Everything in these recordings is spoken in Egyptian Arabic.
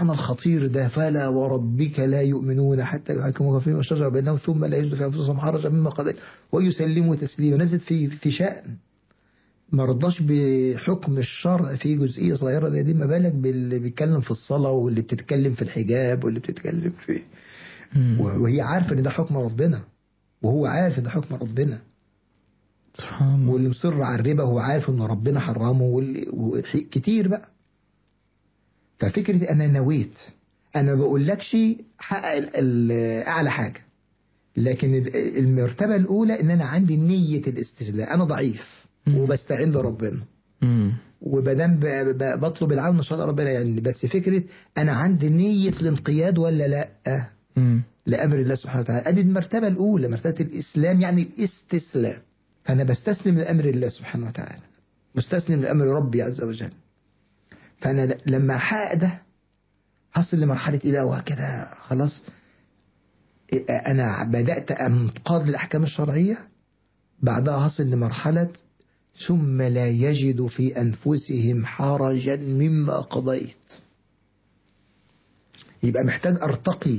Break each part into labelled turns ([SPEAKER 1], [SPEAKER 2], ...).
[SPEAKER 1] أنا الخطير ده فلا وربك لا يؤمنون حتى يحكموك فيما شجر بينهم ثم لا يجد في أنفسهم حرجا مما قضيت ويسلموا تسليما نزلت في في شأن ما رضاش بحكم الشرع في جزئية صغيرة زي دي ما بالك باللي بيتكلم في الصلاة واللي بتتكلم في الحجاب واللي بتتكلم في
[SPEAKER 2] مم.
[SPEAKER 1] وهي عارفة إن ده حكم ربنا وهو عارف إن ده حكم ربنا
[SPEAKER 2] سبحان الله
[SPEAKER 1] واللي مصر على الربا هو عارف إن ربنا حرمه واللي وحي- كتير بقى ففكرة أنا نويت أنا ما بقولكش حقق ال- ال- أعلى حاجة لكن ال- المرتبة الأولى إن أنا عندي نية الاستسلام أنا ضعيف
[SPEAKER 2] مم.
[SPEAKER 1] وبستعين بربنا
[SPEAKER 2] مم.
[SPEAKER 1] وبدام ب- ب- بطلب العون ان شاء الله ربنا يعني بس فكره انا عندي نيه الانقياد ولا لا
[SPEAKER 2] مم.
[SPEAKER 1] لامر الله سبحانه وتعالى ادي المرتبه الاولى مرتبه الاسلام يعني الاستسلام فانا بستسلم لامر الله سبحانه وتعالى مستسلم لامر ربي عز وجل فانا ل- لما احقق ده هصل لمرحله ايه بقى وهكذا خلاص إيه، انا بدات انقاد للاحكام الشرعيه بعدها هصل لمرحله ثم لا يجد في انفسهم حرجا مما قضيت يبقى محتاج ارتقي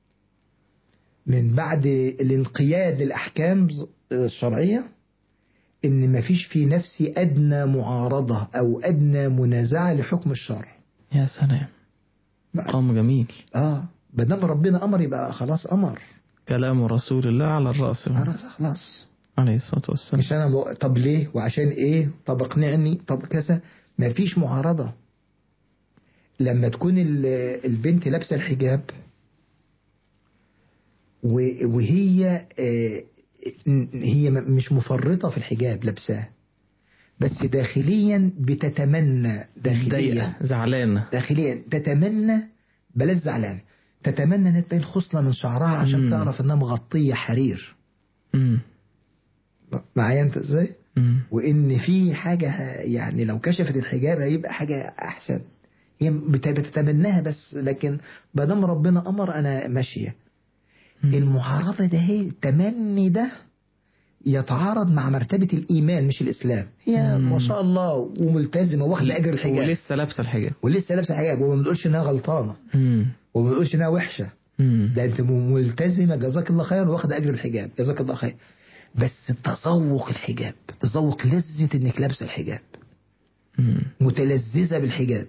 [SPEAKER 1] من بعد الانقياد للاحكام الشرعيه ان مفيش في نفسي ادنى معارضه او ادنى منازعه لحكم الشرع
[SPEAKER 2] يا سلام مقام جميل
[SPEAKER 1] اه ما دام ربنا امر يبقى خلاص امر
[SPEAKER 2] كلام رسول الله على الرأس
[SPEAKER 1] خلاص خلاص
[SPEAKER 2] عليه الصلاة والسلام
[SPEAKER 1] مش انا بق... طب ليه وعشان ايه طب اقنعني طب كذا مفيش معارضه لما تكون ال- البنت لابسه الحجاب و- وهي آه، هي م- مش مفرطه في الحجاب لابساه بس داخليا بتتمنى داخليا
[SPEAKER 2] ضيقة زعلانة
[SPEAKER 1] داخليا تتمنى بلاش زعلان تتمنى انها تبين خصله من شعرها عشان
[SPEAKER 2] مم.
[SPEAKER 1] تعرف انها مغطيه حرير
[SPEAKER 2] مم.
[SPEAKER 1] معايا انت ازاي؟
[SPEAKER 2] مم.
[SPEAKER 1] وان في حاجه يعني لو كشفت الحجاب هيبقى حاجه احسن هي بت- بتتمناها بس لكن ما دام ربنا امر انا ماشيه
[SPEAKER 2] مم.
[SPEAKER 1] المعارضه ده هي التمني ده يتعارض مع مرتبه الايمان مش الاسلام هي
[SPEAKER 2] مم.
[SPEAKER 1] ما شاء الله وملتزمه واخده اجر الحجاب
[SPEAKER 2] ولسه لابسه الحجاب
[SPEAKER 1] ولسه لابسه حجاب وما بنقولش انها غلطانه
[SPEAKER 2] مم.
[SPEAKER 1] وما بنقولش انها وحشه
[SPEAKER 2] مم.
[SPEAKER 1] ده انت ملتزمه جزاك الله خير واخده اجر الحجاب جزاك الله خير بس تذوق الحجاب تذوق لذه انك لابسه الحجاب
[SPEAKER 2] مم.
[SPEAKER 1] متلذذه بالحجاب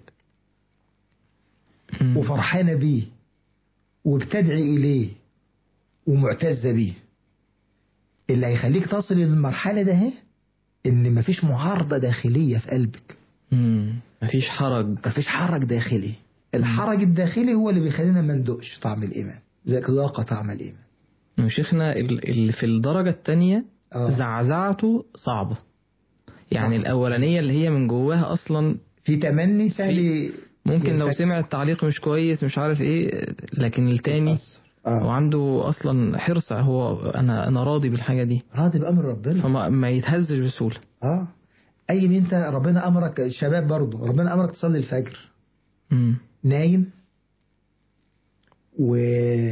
[SPEAKER 2] مم.
[SPEAKER 1] وفرحانه بيه وبتدعي اليه ومعتزه بيه اللي هيخليك تصل للمرحله ده اهي ان مفيش معارضه داخليه في قلبك
[SPEAKER 2] مم. مفيش حرج
[SPEAKER 1] مفيش حرج داخلي الحرج الداخلي هو اللي بيخلينا ما ندوقش طعم الايمان زي ذاق طعم الايمان
[SPEAKER 2] وشيخنا ال- اللي في الدرجة التانية
[SPEAKER 1] آه.
[SPEAKER 2] زعزعته صعبة يعني
[SPEAKER 1] صح.
[SPEAKER 2] الأولانية اللي هي من جواها أصلا
[SPEAKER 1] في تمني سهل
[SPEAKER 2] ممكن لو
[SPEAKER 1] ينفكس.
[SPEAKER 2] سمع التعليق مش كويس مش عارف ايه لكن التاني
[SPEAKER 1] يتأثر. اه
[SPEAKER 2] وعنده اصلا حرص هو انا انا راضي بالحاجه دي
[SPEAKER 1] راضي بامر ربنا
[SPEAKER 2] فما ما يتهزش بسهوله
[SPEAKER 1] اه اي ما انت ربنا امرك الشباب برضه ربنا امرك تصلي الفجر
[SPEAKER 2] مم.
[SPEAKER 1] نايم و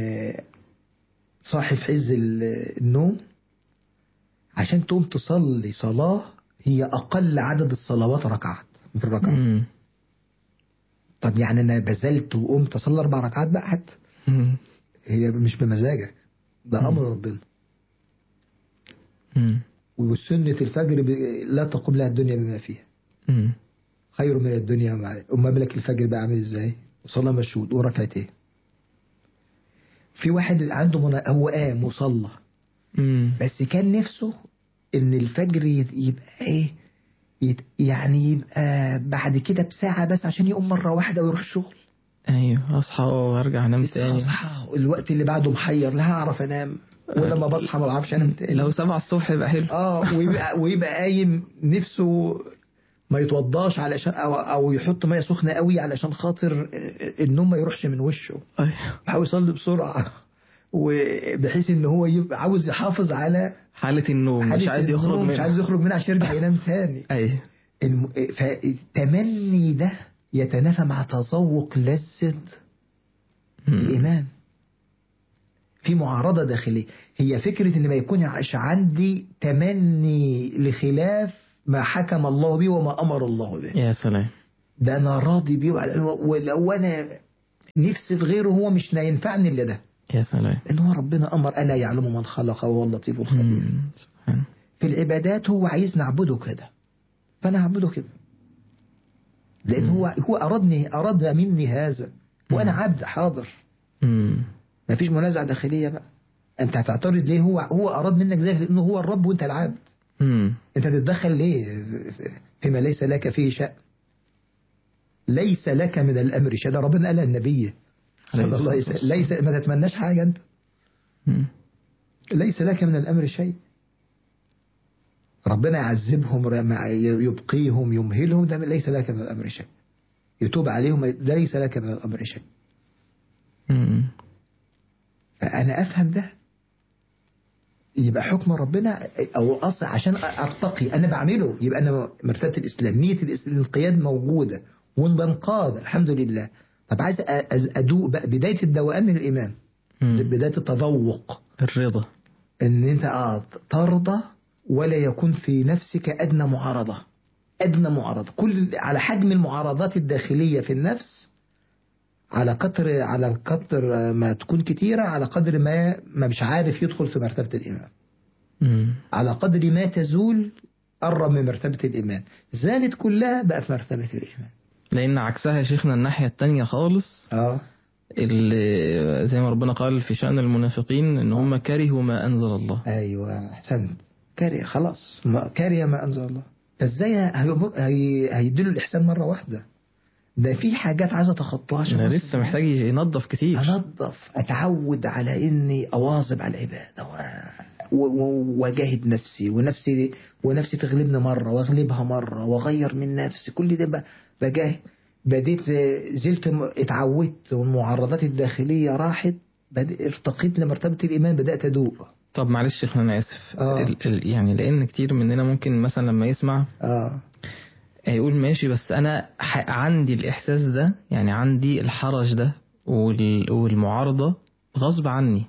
[SPEAKER 1] صاحي في عز ال- النوم عشان تقوم تصلي صلاة هي أقل عدد الصلوات ركعات في الركعة
[SPEAKER 2] مم.
[SPEAKER 1] طب يعني أنا بذلت وقمت أصلي أربع ركعات بقى حتى
[SPEAKER 2] مم.
[SPEAKER 1] هي مش بمزاجك ده
[SPEAKER 2] مم.
[SPEAKER 1] أمر ربنا
[SPEAKER 2] مم.
[SPEAKER 1] وسنة الفجر ب... لا تقوم لها الدنيا بما فيها
[SPEAKER 2] مم.
[SPEAKER 1] خير من الدنيا وما عليها أما بالك الفجر بقى عامل إزاي وصلى مشهود وركعتين في واحد عنده منا... هو قام وصلى
[SPEAKER 2] مم.
[SPEAKER 1] بس كان نفسه ان الفجر يت- يبقى ايه يت... يعني يبقى بعد كده بساعة بس عشان يقوم مرة واحدة ويروح الشغل
[SPEAKER 2] ايوه اصحى وارجع انام
[SPEAKER 1] لسه
[SPEAKER 2] تاني
[SPEAKER 1] اصحى الوقت اللي بعده محير لا هعرف انام ولما بصحى ما بعرفش انام تاني
[SPEAKER 2] لو سبعة الصبح يبقى حلو
[SPEAKER 1] اه ويبقى ويبقى قايم نفسه ما يتوضاش علشان او او يحط ميه سخنه قوي علشان خاطر النوم ما يروحش من وشه
[SPEAKER 2] ايوه
[SPEAKER 1] بيحاول يصلي بسرعه وبحيث ان هو يبقى عاوز يحافظ على
[SPEAKER 2] حالة النوم مش
[SPEAKER 1] حالة
[SPEAKER 2] عايز يخرج
[SPEAKER 1] النوم، مش
[SPEAKER 2] منها
[SPEAKER 1] عايز يخرج منها عشان يرجع ينام تاني
[SPEAKER 2] ايوه
[SPEAKER 1] الم... فالتمني ده يتنافى مع تذوق لذة
[SPEAKER 2] مم.
[SPEAKER 1] الإيمان في معارضة داخلية هي فكرة إن ما يكونش عندي تمني لخلاف ما حكم الله به وما أمر الله به
[SPEAKER 2] يا سلام
[SPEAKER 1] ده أنا راضي بيه وعلى- ولو أنا نفسي في غيره هو مش ينفعني الا ده
[SPEAKER 2] يا سلام
[SPEAKER 1] ان هو ربنا امر الا يعلم من خلق وهو اللطيف الخبير
[SPEAKER 2] مم. سبحان
[SPEAKER 1] في العبادات هو عايز نعبده كده فانا هعبده كده لان هو هو ارادني اراد مني هذا وانا عبد حاضر
[SPEAKER 2] مم.
[SPEAKER 1] ما فيش منازعه داخليه بقى انت هتعترض ليه هو هو اراد منك ذلك لانه هو الرب وانت العبد
[SPEAKER 2] مم.
[SPEAKER 1] انت تتدخل ليه فيما ليس لك فيه شأن ليس لك من الامر شيء ده ربنا قال النبي صلى الله عليه وسلم ليس ما تتمناش حاجه انت
[SPEAKER 2] مم.
[SPEAKER 1] ليس لك من الامر شيء ربنا يعذبهم رم- يبقيهم يمهلهم ده ليس لك من الامر شيء يتوب عليهم ده ليس لك من الامر شيء
[SPEAKER 2] مم.
[SPEAKER 1] فانا افهم ده يبقى حكم ربنا او اصل عشان ارتقي انا بعمله يبقى انا مرتبه الاسلام نيه الإس- الانقياد موجوده وبنقاد الحمد لله طب عايز أ- أز- ادوق بقى بدايه الدوقان من الايمان
[SPEAKER 2] مم.
[SPEAKER 1] بدايه التذوق
[SPEAKER 2] الرضا
[SPEAKER 1] ان انت اه ترضى ولا يكون في نفسك ادنى معارضه ادنى معارضه كل على حجم المعارضات الداخليه في النفس على قدر على قدر ما تكون كتيره على قدر ما ما مش عارف يدخل في مرتبه الايمان
[SPEAKER 2] مم.
[SPEAKER 1] على قدر ما تزول قرب من مرتبه الايمان زالت كلها بقى في مرتبه الايمان
[SPEAKER 2] لأن عكسها يا شيخنا الناحية التانية خالص
[SPEAKER 1] اه
[SPEAKER 2] اللي زي ما ربنا قال في شأن المنافقين إن هم كرهوا ما أنزل الله
[SPEAKER 1] ايوه احسنت كاره خلاص ما كاره ما انزل الله فازاي هي- هي- هيديله الاحسان مره واحده ده في حاجات عايز اتخطاها عشان
[SPEAKER 2] أنا
[SPEAKER 1] أوصل
[SPEAKER 2] لسه محتاج ينظف كتير
[SPEAKER 1] انظف اتعود على اني اواظب على العباده و- و- و- واجاهد نفسي ونفسي ونفسي تغلبني مره واغلبها مره واغير من نفسي كل ده ب- بجاهد بديت زلت م- اتعودت والمعارضات الداخليه راحت بدأ ارتقيت لمرتبه الايمان بدات ادوق
[SPEAKER 2] طب معلش شيخنا أنا آسف
[SPEAKER 1] آه.
[SPEAKER 2] ال- ال- يعني لأن كتير مننا ممكن مثلا لما يسمع
[SPEAKER 1] اه
[SPEAKER 2] هيقول ماشي بس أنا ح- عندي الإحساس ده يعني عندي الحرج ده وال- والمعارضة غصب عني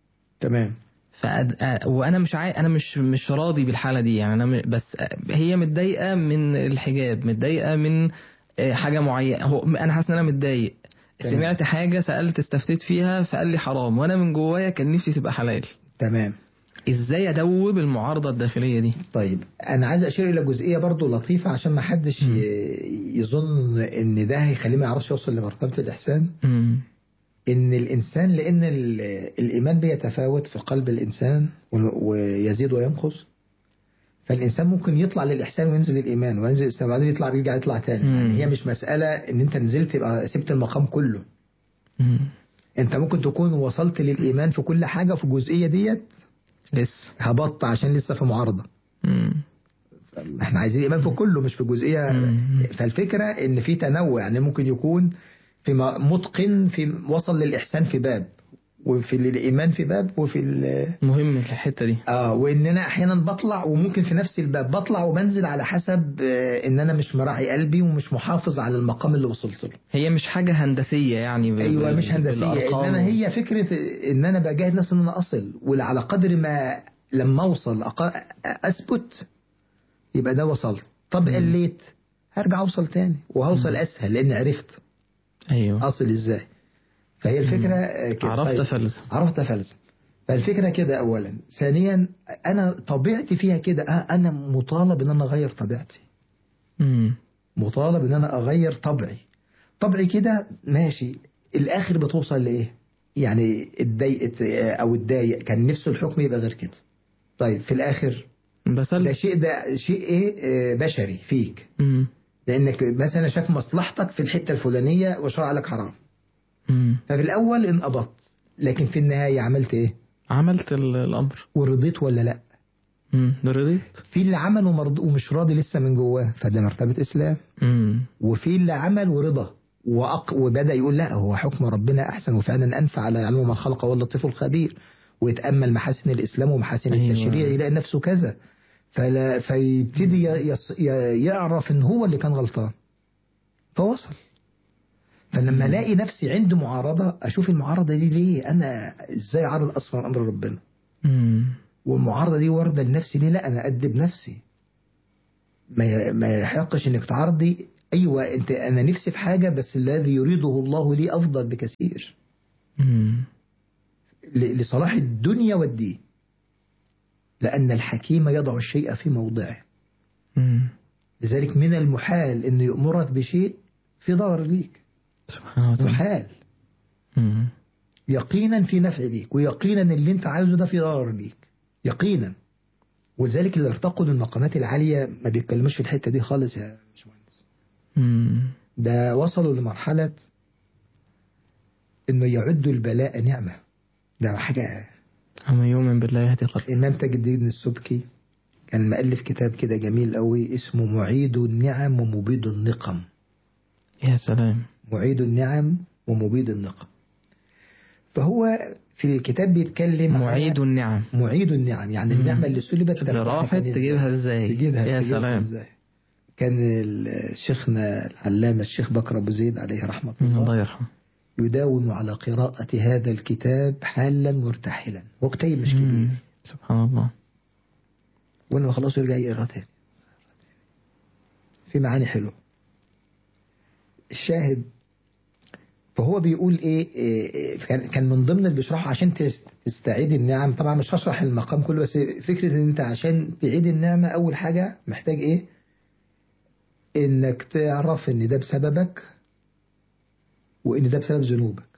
[SPEAKER 1] تمام
[SPEAKER 2] فأد... أ- وانا مش عاي... انا مش مش راضي بالحاله دي يعني انا م... بس هي متضايقه من الحجاب متضايقه من آه، حاجه معينه هو انا حاسس ان انا متضايق
[SPEAKER 1] تمام.
[SPEAKER 2] سمعت حاجه سالت استفتيت فيها فقال لي حرام وانا من جوايا كان نفسي تبقى حلال
[SPEAKER 1] تمام
[SPEAKER 2] ازاي ادوب المعارضه الداخليه دي
[SPEAKER 1] طيب انا عايز اشير الى جزئيه برضو لطيفه عشان ما حدش
[SPEAKER 2] مم.
[SPEAKER 1] ي- يظن ان ده هيخليه ما يعرفش يوصل لمرتبه الاحسان
[SPEAKER 2] امم
[SPEAKER 1] ان الانسان لان ال- الايمان بيتفاوت في قلب الانسان و- ويزيد وينقص فالانسان ممكن يطلع للاحسان وينزل للايمان وينزل الإسلام وبعدين يطلع يرجع يطلع تاني
[SPEAKER 2] مم.
[SPEAKER 1] يعني هي مش مساله ان انت نزلت يبقى سبت المقام كله
[SPEAKER 2] أمم.
[SPEAKER 1] انت ممكن تكون وصلت للايمان في كل حاجه في الجزئيه ديت
[SPEAKER 2] لسه
[SPEAKER 1] هبط عشان لسه في معارضه
[SPEAKER 2] امم
[SPEAKER 1] احنا عايزين ايمان في كله مش في جزئيه
[SPEAKER 2] مم.
[SPEAKER 1] فالفكره ان في تنوع يعني ممكن يكون في م- متقن في وصل للاحسان في باب وفي الايمان في باب وفي ال-
[SPEAKER 2] مهم الحته دي
[SPEAKER 1] اه وان انا احيانا بطلع وممكن في نفس الباب بطلع وبنزل على حسب آه، ان انا مش مراعي قلبي ومش محافظ على المقام اللي وصلت له
[SPEAKER 2] هي مش حاجه هندسيه يعني ب-
[SPEAKER 1] ايوه
[SPEAKER 2] بال-
[SPEAKER 1] مش هندسيه
[SPEAKER 2] بالأرقام.
[SPEAKER 1] انما هي فكره ان انا بجاهد نفسي ان انا اصل وعلى قدر ما لما اوصل أق- اثبت يبقى ده وصلت طب
[SPEAKER 2] مم.
[SPEAKER 1] قليت هرجع اوصل تاني وهوصل اسهل لان عرفت
[SPEAKER 2] ايوه
[SPEAKER 1] اصل ازاي فهي الفكره آه، كده
[SPEAKER 2] عرفت
[SPEAKER 1] طيب.
[SPEAKER 2] فلسفه
[SPEAKER 1] عرفت فلسفه فالفكره كده اولا ثانيا انا طبيعتي فيها كده آه، انا مطالب ان انا اغير طبيعتي
[SPEAKER 2] امم
[SPEAKER 1] مطالب ان انا اغير طبعي طبعي كده ماشي الاخر بتوصل لايه يعني اتضايقت آه، او اتضايق كان نفسه الحكم يبقى غير كده طيب في الاخر
[SPEAKER 2] بس
[SPEAKER 1] ده شيء ده شيء ايه آه، بشري فيك
[SPEAKER 2] امم
[SPEAKER 1] لانك مثلا شاف مصلحتك في الحته الفلانيه وشرع لك حرام
[SPEAKER 2] امم
[SPEAKER 1] ففي الاول انقبضت لكن في النهايه عملت ايه
[SPEAKER 2] عملت ال- الامر
[SPEAKER 1] ورضيت ولا لا
[SPEAKER 2] امم ده رضيت
[SPEAKER 1] في اللي عمل ومرض ومش راضي لسه من جواه فده مرتبه اسلام
[SPEAKER 2] امم
[SPEAKER 1] وفي اللي عمل ورضى وأق... وبدا يقول لا هو حكم ربنا احسن وفعلا انفع على يعلم من خلق واللطيف الخبير ويتامل محاسن الاسلام ومحاسن
[SPEAKER 2] أيوة.
[SPEAKER 1] التشريع يلاقي نفسه كذا فلا فيبتدي ي- يص... ي... يعرف ان هو اللي كان غلطان فوصل فلما
[SPEAKER 2] مم.
[SPEAKER 1] الاقي نفسي عند معارضه اشوف المعارضه دي ليه انا ازاي عارض اصلا امر ربنا
[SPEAKER 2] امم
[SPEAKER 1] والمعارضه دي وارده لنفسي ليه لا انا ادب نفسي ما ي- ما يحقش انك تعارضي ايوه انت انا نفسي في حاجه بس الذي يريده الله لي افضل بكثير
[SPEAKER 2] مم.
[SPEAKER 1] ل- لصلاح الدنيا والدين لان الحكيم يضع الشيء في موضعه
[SPEAKER 2] مم.
[SPEAKER 1] لذلك من المحال انه يامرك بشيء في ضرر ليك
[SPEAKER 2] سبحانه وتعالى
[SPEAKER 1] محال
[SPEAKER 2] مم.
[SPEAKER 1] يقينا في نفع ليك ويقينا اللي انت عايزه ده في ضرر ليك يقينا ولذلك اللي ارتقوا للمقامات العاليه ما بيتكلموش في الحته دي خالص يا باشمهندس
[SPEAKER 2] مم.
[SPEAKER 1] ده وصلوا لمرحله انه يعدوا البلاء نعمه ده حاجه
[SPEAKER 2] ومن يؤمن بالله يهدي قلبه
[SPEAKER 1] الامام تاج الدين السبكي كان مؤلف كتاب كده جميل قوي اسمه معيد النعم ومبيد النقم
[SPEAKER 2] يا سلام
[SPEAKER 1] معيد النعم ومبيد النقم فهو في الكتاب بيتكلم على-
[SPEAKER 2] معيد النعم
[SPEAKER 1] معيد النعم يعني
[SPEAKER 2] مم.
[SPEAKER 1] النعمة اللي سلبت
[SPEAKER 2] اللي
[SPEAKER 1] ترجعها
[SPEAKER 2] راحت
[SPEAKER 1] تاني
[SPEAKER 2] تجيبها ازاي
[SPEAKER 1] تجيبها
[SPEAKER 2] يا
[SPEAKER 1] تجيبها
[SPEAKER 2] سلام
[SPEAKER 1] إزاي. كان ال- شيخنا العلامة الشيخ بكر أبو زيد عليه رحمة
[SPEAKER 2] الله
[SPEAKER 1] الله
[SPEAKER 2] يرحمه
[SPEAKER 1] يداوم على قراءة هذا الكتاب حالا مرتحلا هو كتيب مش
[SPEAKER 2] مم.
[SPEAKER 1] كبير
[SPEAKER 2] سبحان الله
[SPEAKER 1] وانه خلاص يرجع يقرا تاني في معاني حلوه الشاهد فهو بيقول ايه, إيه كان كان من ضمن اللي بيشرحه عشان تس- تستعيد النعم طبعا مش هشرح المقام كله بس فكره ان انت عشان تعيد النعمه اول حاجه محتاج ايه انك تعرف ان ده بسببك وان ده بسبب ذنوبك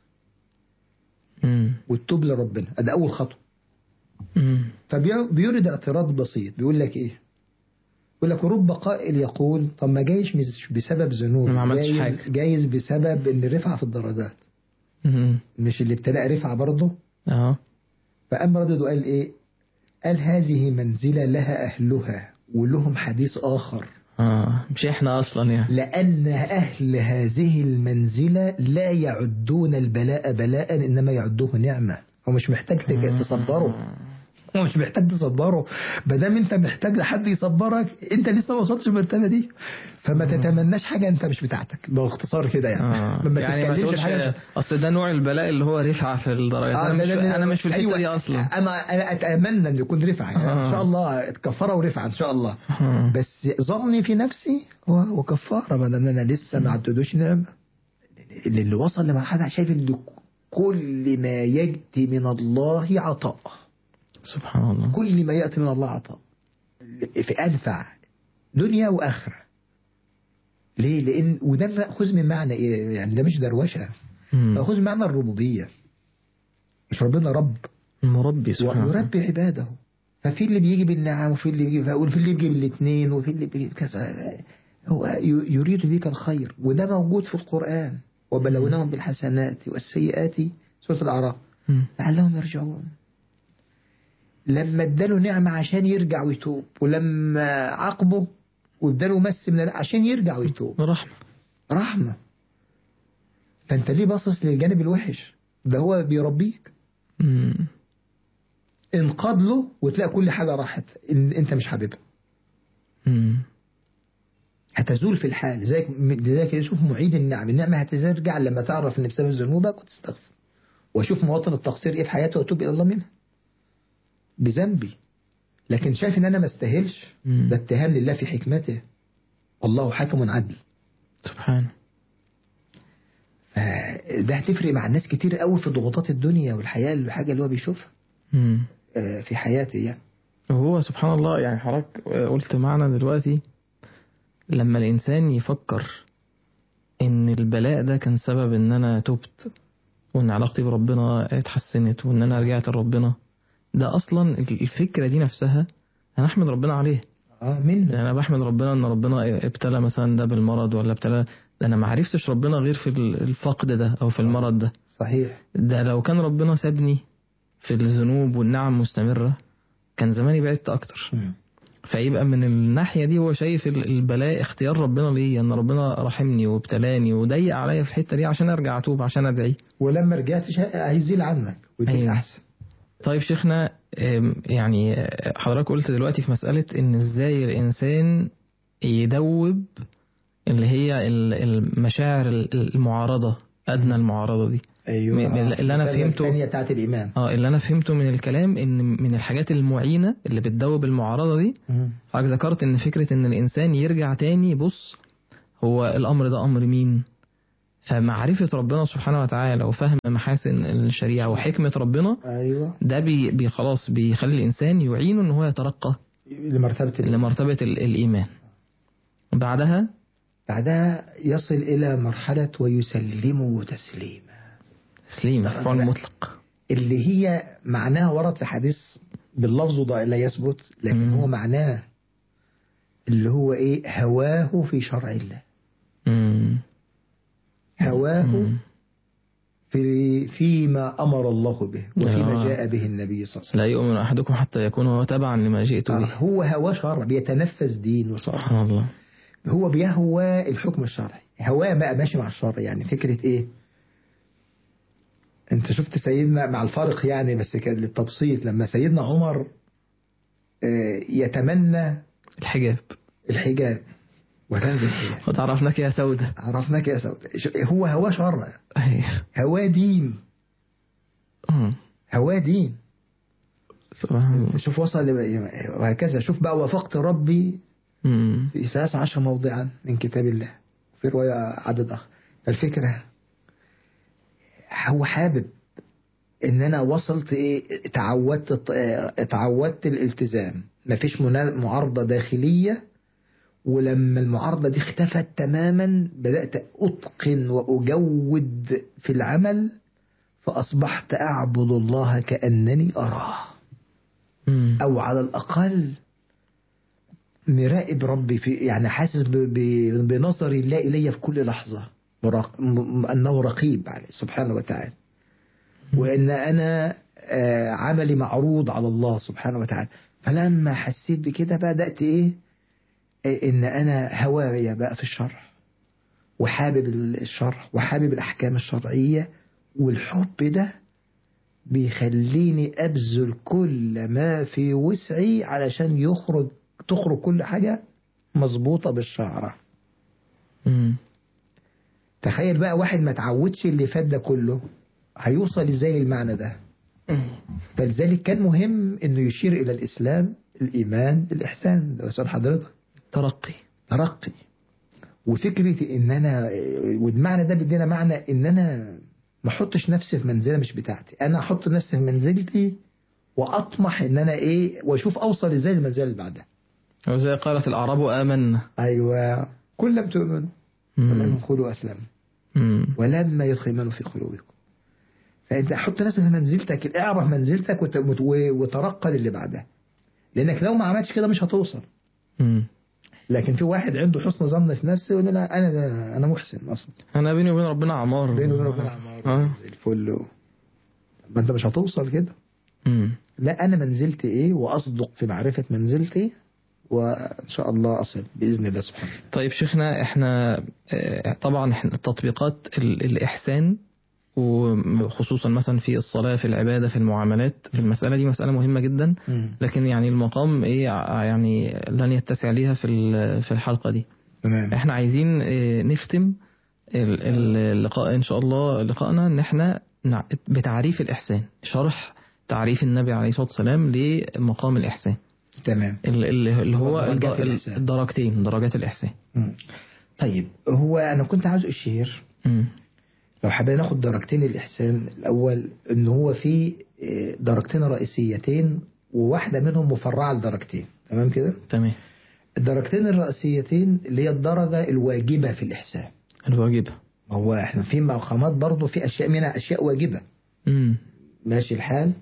[SPEAKER 2] مم.
[SPEAKER 1] وتتوب لربنا ده اول خطوه
[SPEAKER 2] مم.
[SPEAKER 1] فبيورد اعتراض بسيط بيقول لك ايه يقول لك ورب قائل يقول طب ما جايش مش بسبب ذنوب
[SPEAKER 2] ما عملتش
[SPEAKER 1] جايز,
[SPEAKER 2] حاجة.
[SPEAKER 1] جايز بسبب ان رفع في الدرجات
[SPEAKER 2] مم.
[SPEAKER 1] مش الابتلاء رفع برضه
[SPEAKER 2] اه
[SPEAKER 1] فقام ردد وقال ايه قال هذه منزلة لها أهلها ولهم حديث آخر
[SPEAKER 2] اه مش احنا اصلا يعني
[SPEAKER 1] لأن أهل هذه المنزلة لا يعدون البلاء بلاء إنما يعدوه نعمة هو مش محتاج تج- تصبره هو مش محتاج تصبره ما دام انت محتاج لحد يصبرك انت لسه ما وصلتش المرتبه دي فما تتمناش حاجه انت مش بتاعتك باختصار كده يعني
[SPEAKER 2] آه.
[SPEAKER 1] ما
[SPEAKER 2] يعني ما
[SPEAKER 1] تتكلمش
[SPEAKER 2] تقولش
[SPEAKER 1] في حاجه
[SPEAKER 2] اصل ده نوع البلاء اللي هو رفعه في الدرجات
[SPEAKER 1] آه،
[SPEAKER 2] انا مش
[SPEAKER 1] لا، لا، لا.
[SPEAKER 2] انا مش في الحته
[SPEAKER 1] أيوة.
[SPEAKER 2] دي اصلا
[SPEAKER 1] انا انا اتمنى ان يكون رفعه يعني
[SPEAKER 2] آه.
[SPEAKER 1] ان شاء الله كفاره ورفعه ان شاء الله
[SPEAKER 2] آه.
[SPEAKER 1] بس ظني في نفسي هو هو كفاره ما دام انا لسه ما عدتوش نعمه اللي اللي وصل لمرحله شايف ان كل ما ياتي من الله عطاء
[SPEAKER 2] سبحان الله
[SPEAKER 1] كل ما ياتي من الله عطاء في انفع دنيا واخره ليه؟ لان وده ماخوذ من معنى ايه؟ يعني ده مش دروشه
[SPEAKER 2] مم.
[SPEAKER 1] ماخوذ من معنى الربوبيه مش ربنا رب
[SPEAKER 2] المربي سبحانه وتعالى
[SPEAKER 1] ويربي عباده ففي اللي بيجي بالنعم وفي اللي بيجي وفي اللي بيجي بالاثنين وفي اللي بيجي كذا هو ي- يريد بك الخير وده موجود في القرآن وبلوناهم بالحسنات والسيئات سورة الأعراف
[SPEAKER 2] مم.
[SPEAKER 1] لعلهم يرجعون لما اداله نعمة عشان يرجع ويتوب ولما عاقبه واداله مس من ال- عشان يرجع ويتوب
[SPEAKER 2] رحمه
[SPEAKER 1] رحمة فانت ليه باصص للجانب الوحش ده هو بيربيك
[SPEAKER 2] مم.
[SPEAKER 1] انقاد له وتلاقي كل حاجة راحت إن انت مش حاببها
[SPEAKER 2] مم.
[SPEAKER 1] هتزول في الحال لذلك لذلك يشوف معيد النعم النعمة هترجع لما تعرف ان بسبب ذنوبك وتستغفر واشوف مواطن التقصير ايه في حياتي واتوب الى الله منها بذنبي لكن شايف ان انا ما استاهلش
[SPEAKER 2] مم.
[SPEAKER 1] ده اتهام لله في حكمته والله حكم عدل
[SPEAKER 2] سبحانه
[SPEAKER 1] ده هتفرق مع الناس كتير قوي في ضغوطات الدنيا والحياة الحاجة اللي هو بيشوفها
[SPEAKER 2] مم.
[SPEAKER 1] آه، في حياته يعني
[SPEAKER 2] وهو سبحان الله يعني حضرتك قلت معنا دلوقتي لما الإنسان يفكر إن البلاء ده كان سبب إن أنا تبت وإن علاقتي بربنا اتحسنت وإن أنا رجعت لربنا ده أصلا الفكرة دي نفسها أنا أحمد ربنا عليه
[SPEAKER 1] اه منه
[SPEAKER 2] يعني أنا بحمد ربنا إن ربنا ابتلى مثلا ده بالمرض ولا ابتلى ده أنا ما عرفتش ربنا غير في الفقد ده أو في المرض ده
[SPEAKER 1] صحيح
[SPEAKER 2] ده لو كان ربنا سابني في الذنوب والنعم مستمرة كان زماني بعدت أكتر
[SPEAKER 1] مم.
[SPEAKER 2] فيبقى من الناحية دي هو شايف ال- البلاء اختيار ربنا ليا ان ربنا رحمني وابتلاني وضيق عليا في الحتة دي عشان ارجع اتوب عشان ادعي
[SPEAKER 1] ولما رجعت شا- هيزيل عنك ويديك
[SPEAKER 2] أيوة.
[SPEAKER 1] احسن
[SPEAKER 2] طيب شيخنا ام، يعني اه، حضرتك قلت دلوقتي في مسألة ان ازاي الانسان يدوب اللي هي ال- المشاعر ال- المعارضة ادنى المعارضة دي
[SPEAKER 1] ايوه
[SPEAKER 2] من- من اللي أنا
[SPEAKER 1] الدرجة
[SPEAKER 2] فهمته-
[SPEAKER 1] الثانية بتاعت الايمان
[SPEAKER 2] اه اللي انا فهمته من الكلام ان من الحاجات المعينة اللي بتدوب المعارضة دي
[SPEAKER 1] مم.
[SPEAKER 2] حضرتك ذكرت ان فكرة ان الانسان يرجع تاني بص هو الأمر ده أمر مين فمعرفة ربنا سبحانه وتعالى وفهم محاسن الشريعة وحكمة ربنا
[SPEAKER 1] ايوه
[SPEAKER 2] ده بي بي خلاص بيخلي الإنسان يعينه إن هو يترقى
[SPEAKER 1] لمرتبه ال-
[SPEAKER 2] لمرتبة ال- الإيمان بعدها
[SPEAKER 1] بعدها يصل الى مرحله ويسلمه تسليما
[SPEAKER 2] تسليم
[SPEAKER 1] درجة
[SPEAKER 2] مفعول
[SPEAKER 1] بقى.
[SPEAKER 2] مطلق
[SPEAKER 1] اللي هي معناها ورد في حديث باللفظ ده لا يثبت لكن
[SPEAKER 2] مم.
[SPEAKER 1] هو معناه اللي هو ايه هواه في شرع الله
[SPEAKER 2] مم.
[SPEAKER 1] هواه
[SPEAKER 2] مم.
[SPEAKER 1] في فيما امر الله به وفيما
[SPEAKER 2] آه.
[SPEAKER 1] جاء به النبي صلى الله عليه وسلم
[SPEAKER 2] لا يؤمن أحدكم حتى يكون هو تبعا لما جئت
[SPEAKER 1] آه،
[SPEAKER 2] به
[SPEAKER 1] هو هواه شرع بيتنفذ دين وشرع
[SPEAKER 2] سبحان الله
[SPEAKER 1] هو بيهوى الحكم الشرعي هواه بقى ماشي مع الشرع يعني فكرة ايه انت شفت سيدنا مع الفارق يعني بس كان للتبسيط لما سيدنا عمر آه، يتمنى
[SPEAKER 2] الحجاب
[SPEAKER 1] الحجاب وتنزل الحجاب
[SPEAKER 2] قد عرفناك يا سودة
[SPEAKER 1] عرفناك يا سود ش- هو هواه شرع
[SPEAKER 2] أيوه.
[SPEAKER 1] هواه دين
[SPEAKER 2] مم.
[SPEAKER 1] هواه دين
[SPEAKER 2] سبحان الله
[SPEAKER 1] شوف وصل ل- وهكذا شوف بقى وافقت ربي
[SPEAKER 2] مم.
[SPEAKER 1] في ثلاث عشر موضعا من كتاب الله في رواية عدد آخر فالفكرة هو حابب ان انا وصلت ايه تعودت اه، تعودت الالتزام مفيش منا- معارضة داخلية ولما المعارضة دي اختفت تماما بدأت أتقن وأجود في العمل فأصبحت أعبد الله كأنني أراه
[SPEAKER 2] مم.
[SPEAKER 1] او على الاقل مراقب ربي في يعني حاسس ب- ب- بنظر الله الي في كل لحظه مراق- م- انه رقيب عليه سبحانه وتعالى وان انا آه، عملي معروض على الله سبحانه وتعالى فلما حسيت بكده بدات ايه آه، ان انا هوايا بقى في الشرع وحابب الشرع وحابب الاحكام الشرعيه والحب ده بيخليني أبذل كل ما في وسعي علشان يخرج تخرج كل حاجة مظبوطة بالشعرة
[SPEAKER 2] مم.
[SPEAKER 1] تخيل بقى واحد ما تعودش اللي فات ده كله هيوصل ازاي للمعنى ده فلذلك كان مهم انه يشير الى الاسلام الايمان الاحسان ده سؤال حضرتك
[SPEAKER 2] ترقي
[SPEAKER 1] ترقي وفكرة ان انا والمعنى ده بيدينا معنى ان انا ما احطش نفسي في منزلة مش بتاعتي انا احط نفسي في منزلتي واطمح ان انا ايه واشوف اوصل ازاي للمنزلة اللي بعدها
[SPEAKER 2] وزي قالت الأعراب آمنا
[SPEAKER 1] ايوه كل لم تؤمنوا ولم قولوا اسلموا
[SPEAKER 2] مم.
[SPEAKER 1] ولما يدخل ايمان في قلوبكم فانت حط نفسك في منزلتك اعرف منزلتك وت- وت- وترقى للي بعدها لانك لو ما عملتش كده مش هتوصل
[SPEAKER 2] مم.
[SPEAKER 1] لكن في واحد عنده حسن ظن في نفسه يقول لا انا ده انا محسن اصلا
[SPEAKER 2] أنا بيني وبين ربنا عمار
[SPEAKER 1] بينه وبين ربنا عمار
[SPEAKER 2] آه.
[SPEAKER 1] زي الفل و- ما انت مش هتوصل كده
[SPEAKER 2] مم.
[SPEAKER 1] لا انا منزلتي ايه واصدق في معرفه منزلتي وان شاء الله اصل باذن الله سبحانه
[SPEAKER 2] طيب شيخنا احنا اه، طبعا احنا تطبيقات ال- الإحسان وخصوصا مثلا في الصلاة في العبادة في المعاملات في المسألة دي مسألة مهمة جدا لكن يعني المقام ايه ع- يعني لن يتسع ليها في ال- في الحلقة دي
[SPEAKER 1] تمام
[SPEAKER 2] احنا عايزين اه، نختم ال- ال- اللقاء ان شاء الله لقائنا ان احنا نع- بتعريف الإحسان شرح تعريف النبي عليه الصلاة والسلام لمقام الإحسان
[SPEAKER 1] تمام
[SPEAKER 2] ال- ال- اللي هو
[SPEAKER 1] درجات
[SPEAKER 2] الد-
[SPEAKER 1] الإحسان.
[SPEAKER 2] الدرجتين درجات الإحسان
[SPEAKER 1] مم. طيب هو انا كنت عاوز اشير
[SPEAKER 2] مم.
[SPEAKER 1] لو حبينا ناخد درجتين الاحسان الاول ان هو في آه، درجتين رئيسيتين وواحده منهم مفرعه لدرجتين تمام كده
[SPEAKER 2] تمام
[SPEAKER 1] الدرجتين الرئيسيتين اللي هي الدرجه الواجبه في الاحسان
[SPEAKER 2] الواجبة
[SPEAKER 1] ما هو احنا في مقامات برضه في اشياء منها اشياء واجبه
[SPEAKER 2] مم.
[SPEAKER 1] ماشي الحال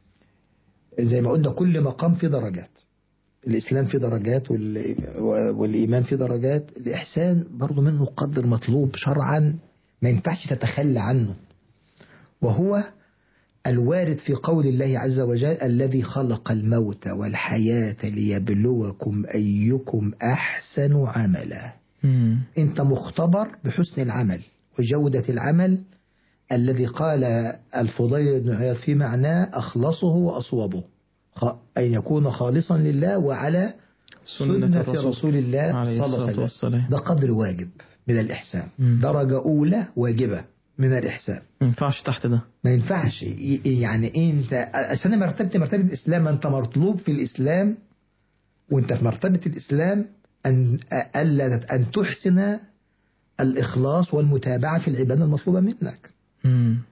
[SPEAKER 1] زي ما قلنا كل مقام فيه درجات الإسلام فيه درجات وال- والإيمان فيه درجات الإحسان برضو منه قدر مطلوب شرعا ما ينفعش تتخلى عنه وهو الوارد في قول الله عز وجل الذي خلق الموت والحياة ليبلوكم أيكم أحسن عملا
[SPEAKER 2] مم.
[SPEAKER 1] أنت مختبر بحسن العمل وجودة العمل الذي قال الفضيل بن عياض في معناه أخلصه وأصوبه خ- أن يكون خالصا لله وعلى
[SPEAKER 2] سنة
[SPEAKER 1] سنة
[SPEAKER 2] الرسول
[SPEAKER 1] رسول الله
[SPEAKER 2] عليه
[SPEAKER 1] صلى الله عليه
[SPEAKER 2] الصلاة
[SPEAKER 1] وسلم
[SPEAKER 2] والسلام
[SPEAKER 1] ده قدر واجب من الإحسان
[SPEAKER 2] مم.
[SPEAKER 1] درجة أولى واجبة من الإحسان
[SPEAKER 2] ما ينفعش تحت ده
[SPEAKER 1] ما ينفعش ي- يعني انت عشان مرتبه مرتبه الاسلام انت مطلوب في الاسلام وانت في مرتبه الاسلام ان الا ان تحسن الإخلاص والمتابعة في العبادة المطلوبة منك
[SPEAKER 2] مم.